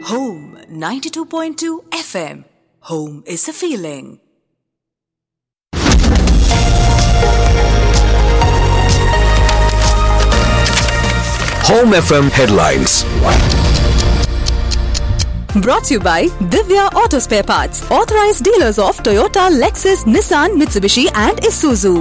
Home 92.2 FM. Home is a feeling. Home FM headlines. Brought to you by Divya Auto Spare Parts, authorized dealers of Toyota, Lexus, Nissan, Mitsubishi, and Isuzu.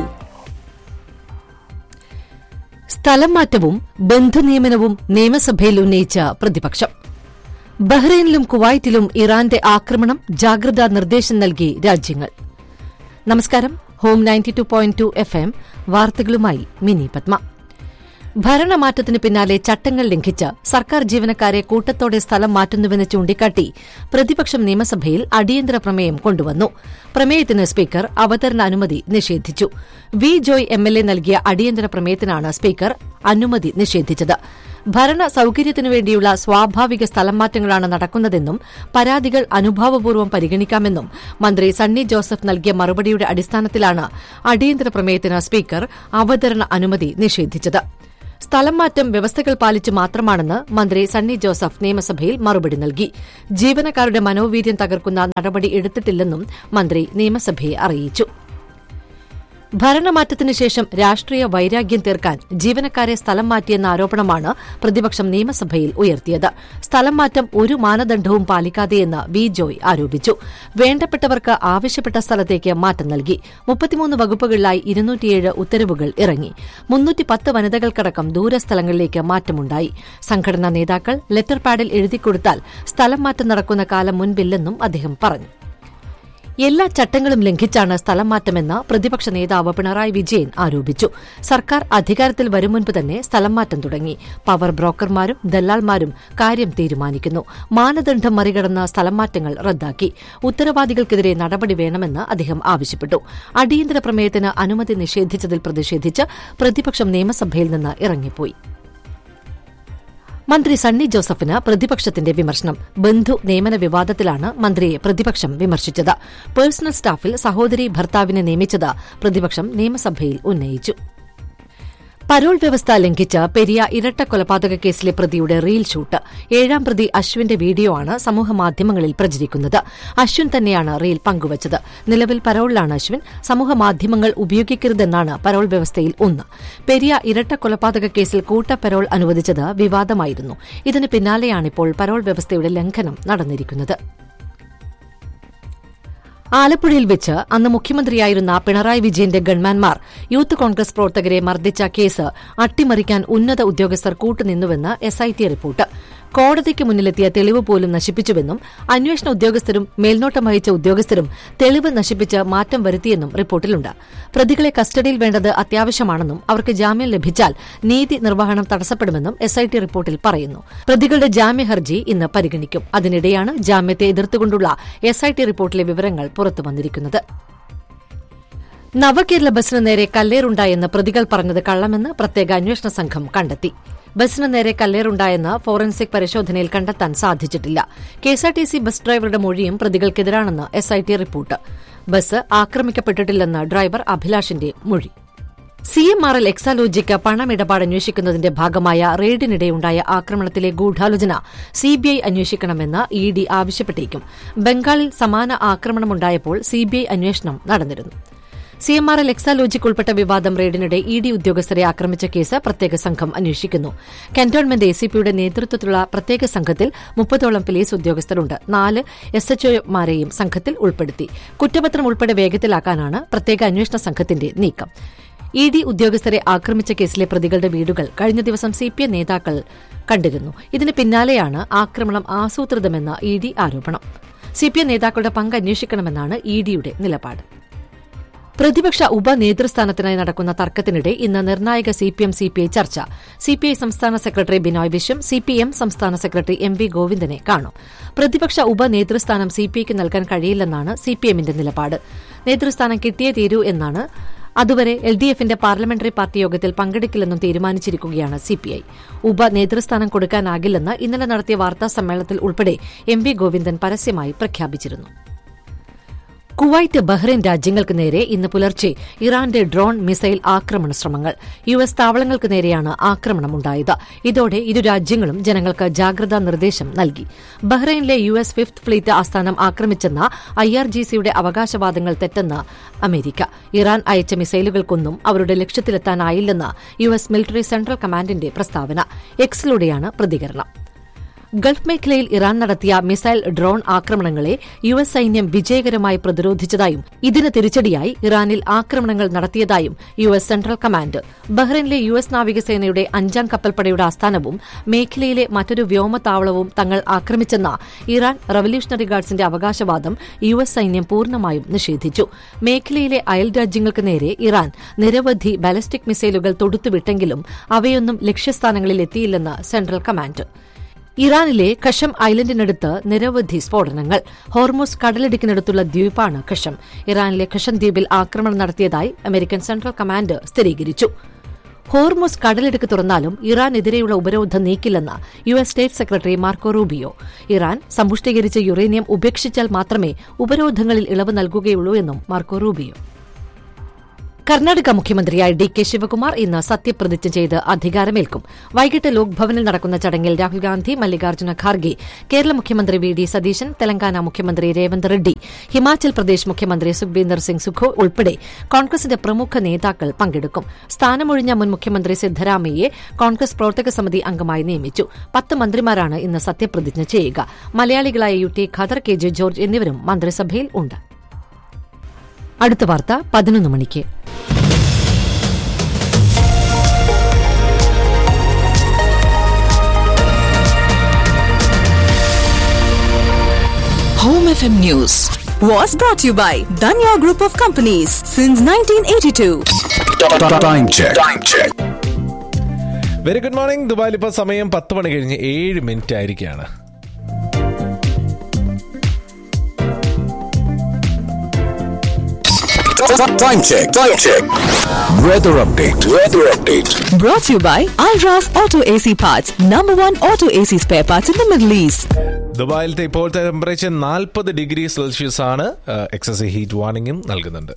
സ്ഥലം മാറ്റവും ബന്ധുനിയമനവും നിയമസഭയിൽ ഉന്നയിച്ച പ്രതിപക്ഷം ബഹ്റൈനിലും കുവൈറ്റിലും ഇറാന്റെ ആക്രമണം ജാഗ്രതാ നിർദ്ദേശം നൽകി രാജ്യങ്ങൾ നമസ്കാരം ഹോം ninety two point two F M വാർത്തകളുമായി മിനി പത്മ ഭരണമാറ്റത്തിന് പിന്നാലെ ചട്ടങ്ങൾ ലംഘിച്ച് സർക്കാർ ജീവനക്കാരെ കൂട്ടത്തോടെ സ്ഥലം മാറ്റുന്നുവെന്ന് ചൂണ്ടിക്കാട്ടി പ്രതിപക്ഷം നിയമസഭയിൽ അടിയന്തര പ്രമേയം കൊണ്ടുവന്നു പ്രമേയത്തിന് സ്പീക്കർ അവതരണ അനുമതി നിഷേധിച്ചു V Joy M L A നൽകിയ അടിയന്തര പ്രമേയത്തിനാണ് സ്പീക്കർ അനുമതി നിഷേധിച്ചത് ഭരണ സൌകര്യത്തിനു വേണ്ടിയുള്ള സ്വാഭാവിക സ്ഥലം മാറ്റങ്ങളാണ് നടക്കുന്നതെന്നും പരാതികൾ അനുഭാവപൂർവ്വം പരിഗണിക്കാമെന്നും മന്ത്രി സണ്ണി ജോസഫ് നൽകിയ മറുപടിയുടെ അടിസ്ഥാനത്തിലാണ് അടിയന്തര പ്രമേയത്തിന് സ്പീക്കർ അവതരണ അനുമതി നിഷേധിച്ചത് സ്ഥലം മാറ്റം വ്യവസ്ഥകൾ പാലിച്ചു മാത്രമാണെന്ന് മന്ത്രി സണ്ണി ജോസഫ് നിയമസഭയിൽ മറുപടി നൽകി ജീവനക്കാരുടെ മനോവീര്യം തകർക്കുന്ന നടപടി എടുത്തിട്ടില്ലെന്നും മന്ത്രി നിയമസഭയെ അറിയിച്ചു ഭരണമാറ്റത്തിന് ശേഷം രാഷ്ട്രീയ വൈരാഗ്യം തീർക്കാൻ ജീവനക്കാരെ സ്ഥലം മാറ്റിയെന്ന ആരോപണമാണ് പ്രതിപക്ഷം നിയമസഭയിൽ ഉയർത്തിയത് സ്ഥലം മാറ്റം ഒരു മാനദണ്ഡവും പാലിക്കാതെയെന്ന് വി ജോയ് ആരോപിച്ചു വേണ്ടപ്പെട്ടവർക്ക് ആവശ്യപ്പെട്ട സ്ഥലത്തേക്ക് മാറ്റം നൽകി മുപ്പത്തിമൂന്ന് വകുപ്പുകളിലായി ഇരുന്നൂറ്റിയേഴ് ഉത്തരവുകൾ ഇറങ്ങി മുന്നൂറ്റി പത്ത് വനിതകൾക്കടക്കം ദൂരസ്ഥലങ്ങളിലേക്ക് മാറ്റമുണ്ടായി സംഘടനാ നേതാക്കൾ ലെറ്റർ പാഡിൽ എഴുതിക്കൊടുത്താൽ സ്ഥലം മാറ്റം നടക്കുന്ന കാലം മുൻപില്ലെന്നും അദ്ദേഹം പറഞ്ഞു എല്ലാ ചട്ടങ്ങളും ലംഘിച്ചാണ് സ്ഥലം മാറ്റമെന്ന് പ്രതിപക്ഷ നേതാവ് പിണറായി വിജയൻ ആരോപിച്ചു സർക്കാർ അധികാരത്തിൽ വരും മുൻപ് തന്നെ സ്ഥലം മാറ്റം തുടങ്ങി പവർ ബ്രോക്കർമാരും ദല്ലാൽമാരും കാര്യം തീരുമാനിക്കുന്നു മാനദണ്ഡം മറികടന്ന സ്ഥലം മാറ്റങ്ങൾ റദ്ദാക്കി ഉത്തരവാദികൾക്കെതിരെ നടപടി വേണമെന്ന് അദ്ദേഹം ആവശ്യപ്പെട്ടു അടിയന്തര പ്രമേയത്തിന് അനുമതി നിഷേധിച്ചതിൽ പ്രതിഷേധിച്ച് പ്രതിപക്ഷം നിയമസഭയിൽ നിന്ന് ഇറങ്ങിപ്പോയി മന്ത്രി സണ്ണി ജോസഫിന് പ്രതിപക്ഷത്തിന്റെ വിമർശനം ബന്ധു നിയമന വിവാദത്തിലാണ് മന്ത്രിയെ പ്രതിപക്ഷം വിമർശിച്ചത് പേഴ്സണൽ സ്റ്റാഫിൽ സഹോദരി ഭർത്താവിനെ നിയമിച്ചത് പ്രതിപക്ഷം നിയമസഭയിൽ ഉന്നയിച്ചു പരോൾ വ്യവസ്ഥ ലംഘിച്ച് പെരിയ ഇരട്ട കൊലപാതക കേസിലെ പ്രതിയുടെ റീൽ ഷൂട്ട് ഏഴാം പ്രതി അശ്വിന്റെ വീഡിയോ ആണ് സമൂഹമാധ്യമങ്ങളിൽ പ്രചരിക്കുന്നത് അശ്വിൻ തന്നെയാണ് റീൽ പങ്കുവച്ചത് നിലവിൽ പരോളിലാണ് അശ്വിൻ സമൂഹമാധ്യമങ്ങൾ ഉപയോഗിക്കരുതെന്നാണ് പരോൾ വ്യവസ്ഥയിൽ ഒന്ന് പെരിയ ഇരട്ട കൊലപാതക കേസിൽ കൂട്ട പരോൾ അനുവദിച്ചത് വിവാദമായിരുന്നു ഇതിന് പിന്നാലെയാണിപ്പോൾ പരോൾ വ്യവസ്ഥയുടെ ലംഘനം നടന്നിരിക്കുന്നത് ആലപ്പുഴയിൽ വെച്ച് അന്ന് മുഖ്യമന്ത്രിയായിരുന്ന പിണറായി വിജയന്റെ ഗൺമാൻമാർ യൂത്ത് കോൺഗ്രസ് പ്രവർത്തകരെ മർദ്ദിച്ച കേസ് അട്ടിമറിക്കാൻ ഉന്നത ഉദ്യോഗസ്ഥർ കൂട്ടുനിന്നുവെന്ന് എസ്ഐടി റിപ്പോർട്ട് കോടതിക്ക് മുന്നിലെത്തിയ തെളിവ് പോലും നശിപ്പിച്ചുവെന്നും അന്വേഷണ ഉദ്യോഗസ്ഥരും മേൽനോട്ടം വഹിച്ച ഉദ്യോഗസ്ഥരും തെളിവ് നശിപ്പിച്ച് മാറ്റം വരുത്തിയെന്നും റിപ്പോർട്ടിലുണ്ട് പ്രതികളെ കസ്റ്റഡിയിൽ വേണ്ടത് അത്യാവശ്യമാണെന്നും അവർക്ക് ജാമ്യം ലഭിച്ചാൽ നീതി നിർവഹണം തടസ്സപ്പെടുമെന്നും എസ്ഐടി റിപ്പോർട്ടിൽ പറയുന്നു പ്രതികളുടെ ജാമ്യ ഹർജി ഇന്ന് പരിഗണിക്കും അതിനിടെയാണ് ജാമ്യത്തെ എതിർത്തുകൊണ്ടുള്ള എസ്ഐടി റിപ്പോർട്ടിലെ വിവരങ്ങൾ പുറത്തുവന്നിരിക്കുന്നത് നവകേരള ബസിന് നേരെ കല്ലേറുണ്ടായെന്ന് പ്രതികൾ പറഞ്ഞത് കള്ളമെന്ന് പ്രത്യേക അന്വേഷണ സംഘം കണ്ടെത്തി ബസിന് നേരെ കല്ലേറുണ്ടായെന്ന് ഫോറൻസിക് പരിശോധനയിൽ കണ്ടെത്താൻ സാധിച്ചിട്ടില്ല കെഎസ്ആർടിസി ബസ് ഡ്രൈവറുടെ മൊഴിയും പ്രതികൾക്കെതിരാണെന്ന് എസ്ഐടി റിപ്പോർട്ട് ബസ് ആക്രമിക്കപ്പെട്ടിട്ടില്ലെന്ന് ഡ്രൈവർ അഭിലാഷിന്റെ മൊഴി C M R L Exalogic പണമിടപാട് അന്വേഷിക്കുന്നതിന്റെ ഭാഗമായ റെയ്ഡിനിടെയുണ്ടായ ആക്രമണത്തിലെ ഗൂഢാലോചന സിബിഐ അന്വേഷിക്കണമെന്ന് ഇ ഡി ആവശ്യപ്പെട്ടേക്കും ബംഗാളിൽ സമാന ആക്രമണമുണ്ടായപ്പോൾ സിബിഐ അന്വേഷണം നടന്നിരുന്നു C M R L Exalogic ഉൾപ്പെട്ട വിവാദം റെയ്ഡിനിടെ ഇ ഡി ഉദ്യോഗസ്ഥരെ ആക്രമിച്ച കേസ് പ്രത്യേക സംഘം അന്വേഷിക്കുന്നു കന്റോൺമെന്റ് എ സി പിയുടെ നേതൃത്വത്തിലുള്ള പ്രത്യേക സംഘത്തിൽ മുപ്പതോളം പോലീസ് ഉദ്യോഗസ്ഥരുണ്ട് നാല് എസ് എച്ച്ഒമാരെയും സംഘത്തിൽ ഉൾപ്പെടുത്തി കുറ്റപത്രം ഉൾപ്പെടെ വേഗത്തിലാക്കാനാണ് പ്രത്യേക അന്വേഷണ സംഘത്തിന്റെ നീക്കം ഇ ഡി ഉദ്യോഗസ്ഥരെ ആക്രമിച്ച കേസിലെ പ്രതികളുടെ വീടുകൾ കഴിഞ്ഞ ദിവസം സി പി എം നേതാക്കൾ കണ്ടിരുന്നു ഇതിന് പിന്നാലെയാണ് ആക്രമണം ആസൂത്രിതമെന്ന ഇ ഡി ആരോപണം സി പി എം നേതാക്കളുടെ പങ്ക് അന്വേഷിക്കണമെന്നാണ് ഇ ഡിയുടെ നിലപാട് പ്രതിപക്ഷ ഉപനേതൃസ്ഥാനത്തിനായി നടക്കുന്ന തർക്കത്തിനിടെ ഇന്ന് നിർണായക C P M C P I ചർച്ച സി പി ഐ സംസ്ഥാന secretary Binoy Viswam C P M സംസ്ഥാന സെക്രട്ടറി എം വി ഗോവിന്ദനെ കാണും പ്രതിപക്ഷ ഉപനേതൃസ്ഥാനം സി പി ഐക്ക് നൽകാൻ കഴിയില്ലെന്നാണ് സി പി എമ്മിന്റെ നിലപാട് നേതൃസ്ഥാനം കിട്ടിയേ തീരൂ എന്നാണ് അതുവരെ എൽ ഡി എഫിന്റെ പാർലമെന്ററി പാർട്ടി യോഗത്തിൽ പങ്കെടുക്കില്ലെന്നും തീരുമാനിച്ചിരിക്കുകയാണ് സിപിഐ ഉപനേതൃസ്ഥാനം കൊടുക്കാനാകില്ലെന്ന് ഇന്നലെ നടത്തിയ വാർത്താ സമ്മേളനത്തിൽ ഉൾപ്പെടെ എം വി ഗോവിന്ദൻ പരസ്യമായി പ്രഖ്യാപിച്ചിരുന്നു കുവൈറ്റ് ബഹ്റൈൻ രാജ്യങ്ങൾക്ക് നേരെ ഇന്ന് പുലർച്ചെ ഇറാന്റെ ഡ്രോൺ മിസൈൽ ആക്രമണ ശ്രമങ്ങൾ യു എസ് താവളങ്ങൾക്ക് നേരെയാണ് ആക്രമണമുണ്ടായത് ഇതോടെ ഇരു രാജ്യങ്ങളും ജനങ്ങൾക്ക് ജാഗ്രതാ നിർദ്ദേശം നൽകി ബഹ്റൈനിലെ യു എസ് ഫിഫ്ത് ഫ്ലീറ്റ് ആസ്ഥാനം ആക്രമിച്ചെന്ന ഐ ആർ ജി സിയുടെ അവകാശവാദങ്ങൾ തെറ്റെന്ന് അമേരിക്ക ഇറാൻ അയച്ച മിസൈലുകൾക്കൊന്നും അവരുടെ ലക്ഷ്യത്തിലെത്താനായില്ലെന്ന് യു എസ് മിലിറ്ററി സെൻട്രൽ കമാൻഡിന്റെ പ്രസ്താവന എക്സിലൂടെയാണ് പ്രതികരണം ഗൾഫ് മേഖലയിൽ ഇറാൻ നടത്തിയ മിസൈൽ ഡ്രോൺ ആക്രമണങ്ങളെ യു എസ് സൈന്യം വിജയകരമായി പ്രതിരോധിച്ചതായും ഇതിന് തിരിച്ചടിയായി ഇറാനിൽ ആക്രമണങ്ങൾ നടത്തിയതായും യു എസ് സെൻട്രൽ കമാൻഡ് ബഹ്റൈനിലെ യു എസ് നാവികസേനയുടെ അഞ്ചാം കപ്പൽപ്പടയുടെ ആസ്ഥാനവും മേഖലയിലെ മറ്റൊരു വ്യോമതാവളവും തങ്ങൾ ആക്രമിച്ചെന്ന ഇറാൻ റവല്യൂഷണറി ഗാർഡ്സിന്റെ അവകാശവാദം യു എസ് സൈന്യം പൂർണ്ണമായും നിഷേധിച്ചു മേഖലയിലെ അയൽ രാജ്യങ്ങൾക്ക് നേരെ ഇറാൻ നിരവധി ബാലിസ്റ്റിക് മിസൈലുകൾ തൊടുത്തുവിട്ടെങ്കിലും അവയൊന്നും ലക്ഷ്യസ്ഥാനങ്ങളിൽ എത്തിയില്ലെന്ന് സെൻട്രൽ കമാൻഡ് ഇറാനിലെ കഷം ഐലൻഡിനടുത്ത് നിരവധി സ്ഫോടനങ്ങൾ ഹോർമോസ് കടലിടുക്കിനടുത്തുള്ള ദ്വീപാണ് കഷം ഇറാനിലെ കഷം ദ്വീപിൽ ആക്രമണം നടത്തിയതായി അമേരിക്കൻ സെൻട്രൽ കമാൻഡ് സ്ഥിരീകരിച്ചു ഹോർമോസ് കടലിടുക്ക് തുറന്നാലും ഇറാനെതിരെയുള്ള ഉപരോധം നീക്കില്ലെന്ന് U S state secretary Marco Rubio Iran സമ്പുഷ്ടീകരിച്ച യുറേനിയം ഉപേക്ഷിച്ചാൽ മാത്രമേ ഉപരോധങ്ങളിൽ ഇളവ് നൽകുകയുള്ളൂ എന്നും മാർക്കോ റൂബിയോ കർണാടക മുഖ്യമന്ത്രിയായി ഡി കെ ശിവകുമാർ ഇന്ന് സത്യപ്രതിജ്ഞ ചെയ്ത് അധികാരമേൽക്കും വൈകിട്ട് ലോക്ഭവനിൽ നടക്കുന്ന ചടങ്ങിൽ രാഹുൽ ഗാന്ധി മല്ലികാർജ്ജുന ഖാർഗെ കേരള മുഖ്യമന്ത്രി വി ഡി സതീശൻ തെലങ്കാന മുഖ്യമന്ത്രി രേവന്ത് റെഡ്ഡി ഹിമാചൽ പ്രദേശ് മുഖ്യമന്ത്രി സുഖ്ബീന്ദർ സിംഗ് സുഖോ ഉൾപ്പെടെ കോൺഗ്രസിന്റെ പ്രമുഖ നേതാക്കൾ പങ്കെടുക്കും സ്ഥാനമൊഴിഞ്ഞ മുൻ മുഖ്യമന്ത്രി സിദ്ധരാമയ്യെ കോൺഗ്രസ് പ്രവർത്തക സമിതി അംഗമായി നിയമിച്ചു പത്ത് മന്ത്രിമാരാണ് ഇന്ന് സത്യപ്രതിജ്ഞ ചെയ്യുക മലയാളികളായ U T Khader K J George എന്നിവരും മന്ത്രിസഭയിൽ ഉണ്ട് അടുത്ത വാർത്ത പതിനൊന്ന് മണിക്ക് Home FM News was brought to you by Danya Group of Companies since 1982. Time check. Time check. Very good morning ദുബായിൽ ഇപ്പോൾ സമയം പത്ത് മണി കഴിഞ്ഞ് ഏഴ് മിനിറ്റ് ആയിരിക്കുകയാണ് Time check. Time check. Weather update. Weather update. Brought to you by Alras Auto AC Parts, number one auto AC spare parts in the Middle East. ദുബായിലത്തെ ഇപ്പോഴത്തെ temperature നാൽപ്പത് degree Celsius ആണ് എക്സസീവ് ഹീറ്റ് വാർണിംഗും നൽകുന്നുണ്ട്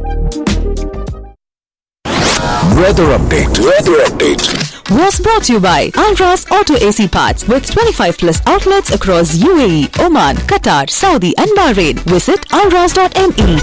Weather update. Weather update. Was brought to you by Alras Auto AC Parts with 25 plus outlets across UAE, Oman, Qatar, Saudi, and Bahrain. Visit alras.me.